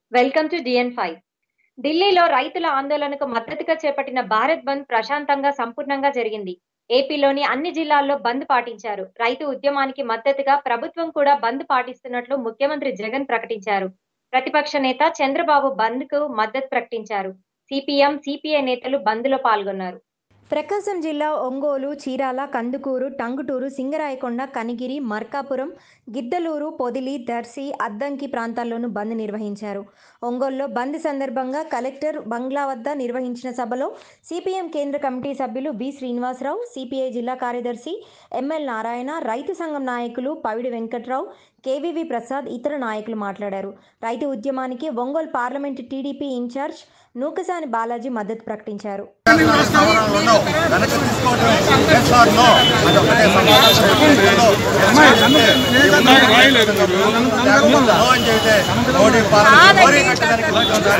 Welcome to డిఎన్ five ఢిల్లీలో రైతుల ఆందోళనకు మద్దతుగా చేపట్టిన భారత్ బంద్ ప్రశాంతంగా సంపూర్ణంగా జరిగింది ఏపీలోని అన్ని జిల్లాల్లో బంద్ పాటించారు రైతు ఉద్యమానికి మద్దతుగా ప్రభుత్వం కూడా బంద్ పాటిస్తున్నట్లు ముఖ్యమంత్రి జగన్ ప్రకటించారు ప్రతిపక్ష నేత చంద్రబాబు బంద్ కు మద్దతు ప్రకటించారు సిపిఎం సిపిఐ నేతలు బంద్ లో పాల్గొన్నారు ప్రకాశం జిల్లా ఒంగోలు చీరాల కందుకూరు టంగుటూరు సింగరాయకొండ కనిగిరి మార్కాపురం గిద్దలూరు పొదిలి దర్శి అద్దంకి ప్రాంతాల్లోనూ బంద్ నిర్వహించారు ఒంగోలులో బంద్ సందర్భంగా కలెక్టర్ బంగ్లా వద్ద నిర్వహించిన సభలో సిపిఎం కేంద్ర కమిటీ సభ్యులు బి శ్రీనివాసరావు సిపిఐ జిల్లా కార్యదర్శి ఎంఎల్ నారాయణ రైతు సంఘం నాయకులు పవిడి వెంకట్రావు కేవీవి ప్రసాద్ ఇతర నాయకులు మాట్లాడారు రైతు ఉద్యమానికి Ongole parliament TDP incharge Nukasani Balaji మద్దతు ప్రకటించారు స్థావరంలోనూ వెనక్కి తీసుకోవడం yes or no అది ఒకటే సమాధానం. No అని చెబితే మోడీ పాలన మోడీ కట్టడానికి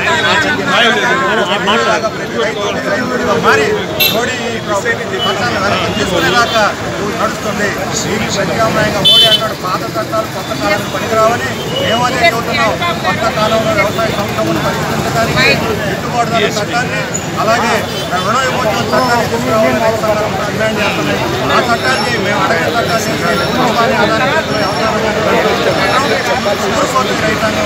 లాగా ప్రతి రైతు రైతుడిగా మారి మోడీ పట్టాలను వెనక్కి తీసుకునేదాకా నడుస్తుంది దీనికి ప్రత్యామ్నాయంగా మోడీ అంటాడు పాత చట్టాలు కొత్త కాలానికి పనికిరావని మేము అదే చెబుతున్నాం కొత్త కాలంలో వ్యవసాయ సంస్థలను పరిష్కరించడానికి గిట్టుబాటు ధర చట్టాన్ని అలాగే రుణ విమోచన చట్టాన్ని తీసుకురావాలని రైతు సంఘాలు డిమాండ్ చేస్తున్నాయి ఆ చట్టాన్ని మేము అడగిన చట్టాన్ని కుటుంబాన్ని ఆధారం చేసుకుని సుప్రీంకోర్టు రైతాంగం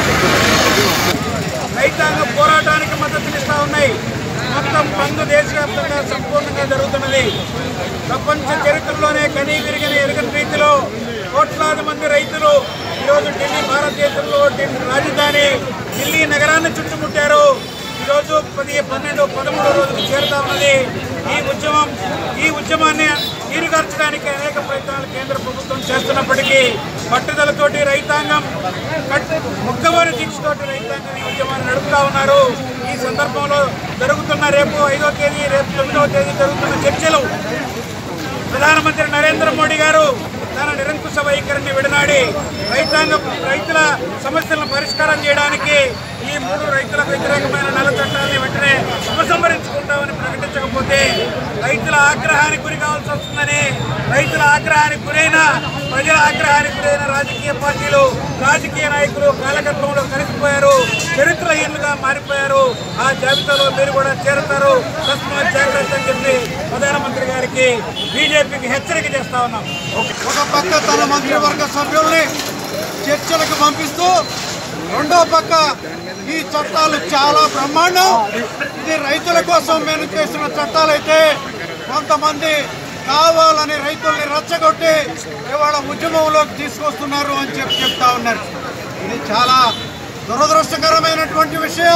రైతాంగ పోరాటానికి మద్దతునిస్తా ఉన్నాయి మొత్తం బంద్ దేశవ్యాప్తంగా సంపూర్ణంగా జరుగుతున్నది ప్రపంచ చరిత్రలోనే కనీ విరిగిన ఎరగని రీతిలో కోట్లాది మంది రైతులు ఈరోజు ఢిల్లీ భారతదేశంలో ఢిల్లీ రాజధాని ఢిల్లీ నగరాన్ని చుట్టుముట్టారు ఈరోజు పది పన్నెండు పదమూడు రోజులు చేరుతా ఉన్నది ఈ ఉద్యమం ఈ ఉద్యమాన్ని నీరుగార్చడానికి అనేక ప్రయత్నాలు కేంద్ర ప్రభుత్వం చేస్తున్నప్పటికీ పట్టుదలతోటి రైతాంగం కట్- మొక్కవోని దీక్షతోటి రైతాంగం ఈ ఉద్యమాన్ని నడుపుతా ఉన్నారు ఈ సందర్భంలో జరుగుతున్న రేపు ఐదో తేదీ రేపు తొమ్మిదవ తేదీ జరుగుతున్న చర్చలు ప్రధానమంత్రి నరేంద్ర మోడీ గారు తన నిరంకుశ వైఖరిని విడనాడి రైతాంగం రైతుల సమస్యలను పరిష్కారం చేయడానికి ఈ మూడు రైతులకు వ్యతిరేకమైన నల్ల చట్టాలని వెంటనే ఉపసంహరించుకుంటామని ప్రకటించకపోతే రైతుల ఆగ్రహానికి గురి కావాల్సి వస్తుందని రైతుల ఆగ్రహానికి గురైన ప్రజల ఆగ్రహానికి గురైన రాజకీయ పార్టీలు రాజకీయ నాయకులు కాలకత్వంలో కలిసిపోయారు చరిత్రహీనులుగా మారిపోయారు ఆ జాబితాలో మీరు కూడా చేరుతారు తస్మాత్ జాగ్రత్త అని చెప్పి ప్రధానమంత్రి గారికి బీజేపీకి హెచ్చరిక చేస్తా ఉన్నాం ఒక పక్క తన మంత్రివర్గ సభ్యుల్ని చర్చలకు పంపిస్తూ రెండో పక్క ఈ చట్టాలు చాలా బ్రహ్మాండం ఇది రైతుల కోసం మేము చేసిన చట్టాలైతే కొంతమంది కావాలని రైతుల్ని రెచ్చగొట్టి ఇవాళ ఉద్యమంలోకి తీసుకొస్తున్నారు అని చెప్పి చెప్తా ఉన్నారు ఇది చాలా దురదృష్టకరమైనటువంటి విషయం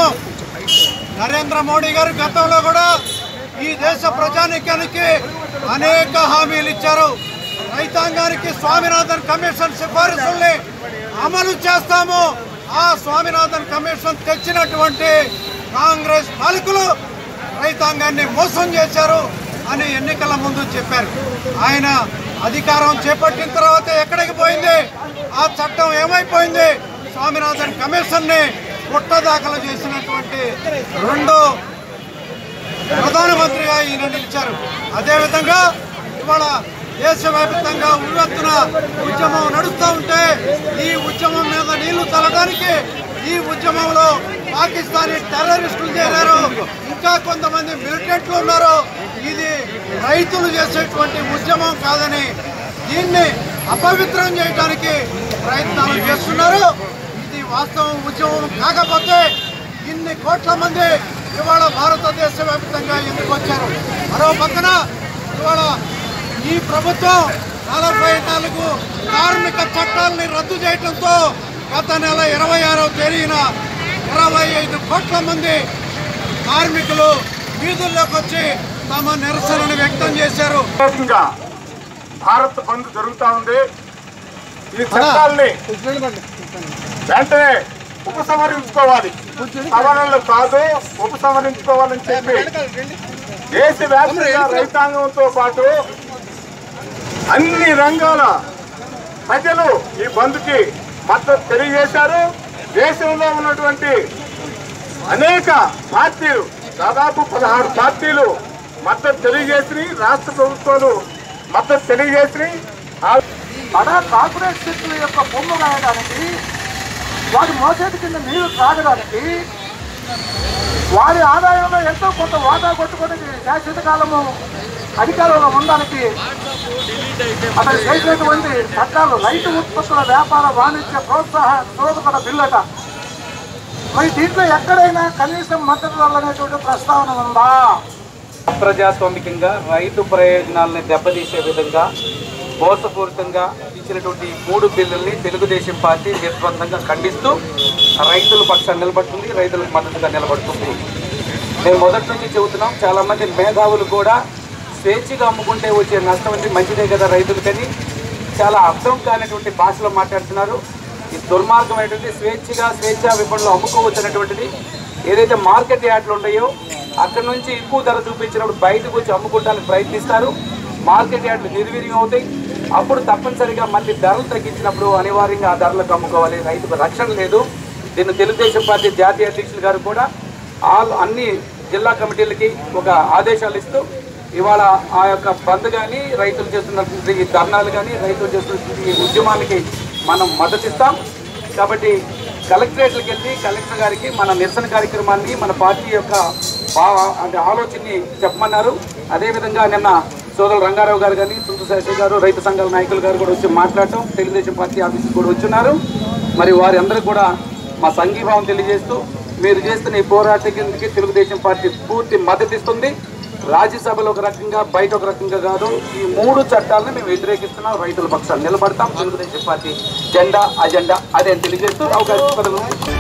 నరేంద్ర మోడీ గారు గతంలో కూడా ఈ దేశ ప్రజానికానికి అనేక హామీలు ఇచ్చారు రైతాంగానికి స్వామినాథన్ కమిషన్ సిఫారసుల్ని అమలు చేస్తాము ఆ స్వామినాథన్ కమిషన్ తెచ్చినటువంటి కాంగ్రెస్ పాలకులు రైతాంగాన్ని మోసం చేశారు అని ఎన్నికల ముందు చెప్పారు ఆయన అధికారం చేపట్టిన తర్వాత ఎక్కడికి పోయింది ఆ చట్టం ఏమైపోయింది స్వామినాథన్ కమిషన్ని పుట్టదాఖలు చేసినటువంటి రెండో ప్రధానమంత్రిగా ఈయన నిలిచారు అదేవిధంగా ఇవాళ దేశవ్యాప్తంగా ఉవ్వెత్తున ఉద్యమం నడుస్తూ ఉంటే ఈ ఉద్యమం మీద నీళ్లు చల్లడానికి ఈ ఉద్యమంలో పాకిస్తానీ టెర్రరిస్టులు చేరారు ఇంకా కొంతమంది మిలిటెంట్లు ఉన్నారు ఇది రైతులు చేసేటువంటి ఉద్యమం కాదని దీన్ని అపవిత్రం చేయడానికి ప్రయత్నాలు చేస్తున్నారు ఇది వాస్తవం ఉద్యమం కాకపోతే ఇన్ని కోట్ల మంది ఇవాళ భారతదేశ వ్యాప్తంగా ఎందుకు వచ్చారు మరో పక్కన ఇవాళ ఈ ప్రభుత్వం నలభై నాలుగు కార్మిక చట్టాలని రద్దు చేయడంతో గత నెల ఇరవై ఆరవ తేదీన ఇరవై ఐదు కోట్ల మంది కార్మికులు వీధుల్లోకి వచ్చి తమ నిరసనను వ్యక్తం చేశారు వ్యతిరేకంగా భారత్ బంద్ జరుగుతా ఉంది ఈ చట్టాలని వెంటనే ఉపసంహరించుకోవాలి సవరణలు కాదు ఉపసంహరించుకోవాలని చెప్పి దేశవ్యాప్తంగా రైతాంగంతో పాటు అన్ని రంగాల ప్రజలు ఈ బంద్కి మద్దతు తెలియజేశారు దేశంలో ఉన్నటువంటి అనేక పార్టీలు దాదాపు పదహారు పార్టీలు మద్దతు తెలియజేసి రాష్ట్ర ప్రభుత్వాలు మద్దతు తెలియజేసి మన కార్పొరేట్ శక్తుల యొక్క బొమ్మ రాయడానికి వారి మోసేటి కింద నీళ్లు త్రాగడానికి వారి ఆదాయంలో ఎంతో కొంత వాటా కొట్టుకొని శాశ్వత కాలము అధికారంలో ఉండడానికి అతను చేసినటువంటి చట్టాలు రైతు ఉత్పత్తుల వ్యాపార వాణిజ్య ప్రోత్సాహ నిరోధకత బిల్లట మరి దీంట్లో ఎక్కడైనా కనీసం మద్దతు ధరలు అనేటువంటి ప్రస్తావన ఉందా ప్రజాస్వామికంగా రైతు ప్రయోజనాలని దెబ్బతీసే విధంగా మోసపూరితంగా ఇచ్చినటువంటి ఈ మూడు బిల్లుల్ని తెలుగుదేశం పార్టీ నిర్బంధంగా ఖండిస్తూ రైతుల పక్షాన్ని నిలబడుతుంది రైతులకు మద్దతుగా నిలబడుతుంది మేము మొదటి నుంచి చెబుతున్నాం చాలా మంది మేధావులు కూడా స్వేచ్ఛగా అమ్ముకుంటే వచ్చే నష్టం అంటే మంచిదే కదా రైతులకని చాలా అర్థం కానటువంటి భాషలో మాట్లాడుతున్నారు ఈ దుర్మార్గమైనటువంటి స్వేచ్ఛగా స్వేచ్ఛా విపణిలో అమ్ముకోవచ్చు అనేటువంటిది ఏదైతే మార్కెట్ యార్డ్లు ఉన్నాయో అక్కడ నుంచి ఎక్కువ ధర చూపించినప్పుడు బయటకు వచ్చి అమ్ముకోవడానికి ప్రయత్నిస్తారు మార్కెట్ యార్డ్లు నిర్వీర్యం అవుతాయి అప్పుడు తప్పనిసరిగా మళ్ళీ ధరలు తగ్గించినప్పుడు అనివార్యంగా ఆ ధరలకు అమ్ముకోవాలి రైతుకు రక్షణ లేదు దీన్ని తెలుగుదేశం పార్టీ జాతీయ అధ్యక్షులు గారు కూడా ఆల్ అన్ని జిల్లా కమిటీలకి ఒక ఆదేశాలు ఇస్తూ ఇవాళ ఆ యొక్క బంద్ కానీ రైతులు చేస్తున్నటువంటి ఈ ధర్నాలు కానీ రైతులు చేస్తున్నటువంటి ఈ ఉద్యమానికి మనం మద్దతు ఇస్తాం కాబట్టి కలెక్టరేట్లకు వెళ్ళి కలెక్టర్ గారికి మన నిరసన కార్యక్రమాన్ని మన పార్టీ యొక్క భా- అంటే ఆలోచనని చెప్పమన్నారు అదేవిధంగా నిన్న సోదరులు రంగారావు గారు కానీ తుందు శాస్త్రి గారు రైతు సంఘాల నాయకులు గారు కూడా వచ్చి మాట్లాడటం తెలుగుదేశం పార్టీ ఆఫీస్కి కూడా వచ్చున్నారు మరి వారి అందరూ కూడా మా సంఘీభావం తెలియజేస్తూ మీరు చేస్తున్న ఈ పోరాటానికి తెలుగుదేశం పార్టీ పూర్తి మద్దతు ఇస్తుంది రాజ్యసభలో ఒక రకంగా బయట ఒక రకంగా కాదు ఈ మూడు చట్టాలను మేము వ్యతిరేకిస్తున్నాం రైతుల పక్షాన్ని నిలబడతాం తెలుగుదేశం పార్టీ జెండా అజెండా అదే అని తెలియజేస్తూ అవకాశం